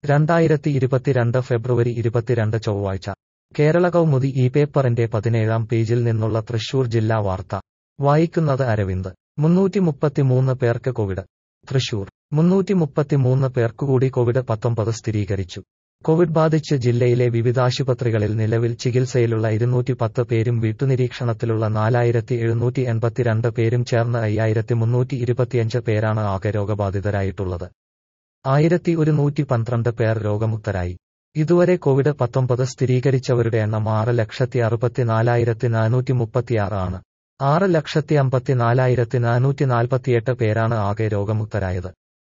രണ്ടായിരത്തി ഇരുപത്തിരണ്ട് ഫെബ്രുവരി ഇരുപത്തിരണ്ട് ചൊവ്വാഴ്ച കേരള കൗമുദി ഈ പേപ്പറിന്റെ പതിനേഴാം പേജിൽ നിന്നുള്ള തൃശൂർ ജില്ലാ വാർത്ത വായിക്കുന്നത് അരവിന്ദ് മുന്നൂറ്റി മുപ്പത്തിമൂന്ന് പേർക്ക് കോവിഡ് തൃശൂർ മുന്നൂറ്റി മുപ്പത്തിമൂന്ന് പേർക്കുകൂടി കോവിഡ് പത്തൊമ്പത് സ്ഥിരീകരിച്ചു കോവിഡ് ബാധിച്ച് ജില്ലയിലെ വിവിധാശുപത്രികളിൽ നിലവിൽ ചികിത്സയിലുള്ള ഇരുന്നൂറ്റി പത്ത് പേരും വീട്ടുനിരീക്ഷണത്തിലുള്ള നാലായിരത്തി എഴുന്നൂറ്റി എൺപത്തിരണ്ട് പേരും ചേർന്ന് അയ്യായിരത്തി മുന്നൂറ്റി ഇരുപത്തിയഞ്ച് പേരാണ് ആകെ രോഗബാധിതരായിട്ടുള്ളത് ആയിരത്തി ഒരുന്നൂറ്റി പന്ത്രണ്ട് പേർ രോഗമുക്തരായി ഇതുവരെ കോവിഡ് പത്തൊമ്പത് സ്ഥിരീകരിച്ചവരുടെ എണ്ണം ആറ് ലക്ഷത്തി അറുപത്തിനാലായിരത്തി നാനൂറ്റി മുപ്പത്തിയാറ് ആണ് ആറ് ലക്ഷത്തി അമ്പത്തിനാലായിരത്തി നാനൂറ്റി നാൽപ്പത്തിയെട്ട് പേരാണ് ആകെ രോഗമുക്തരായത്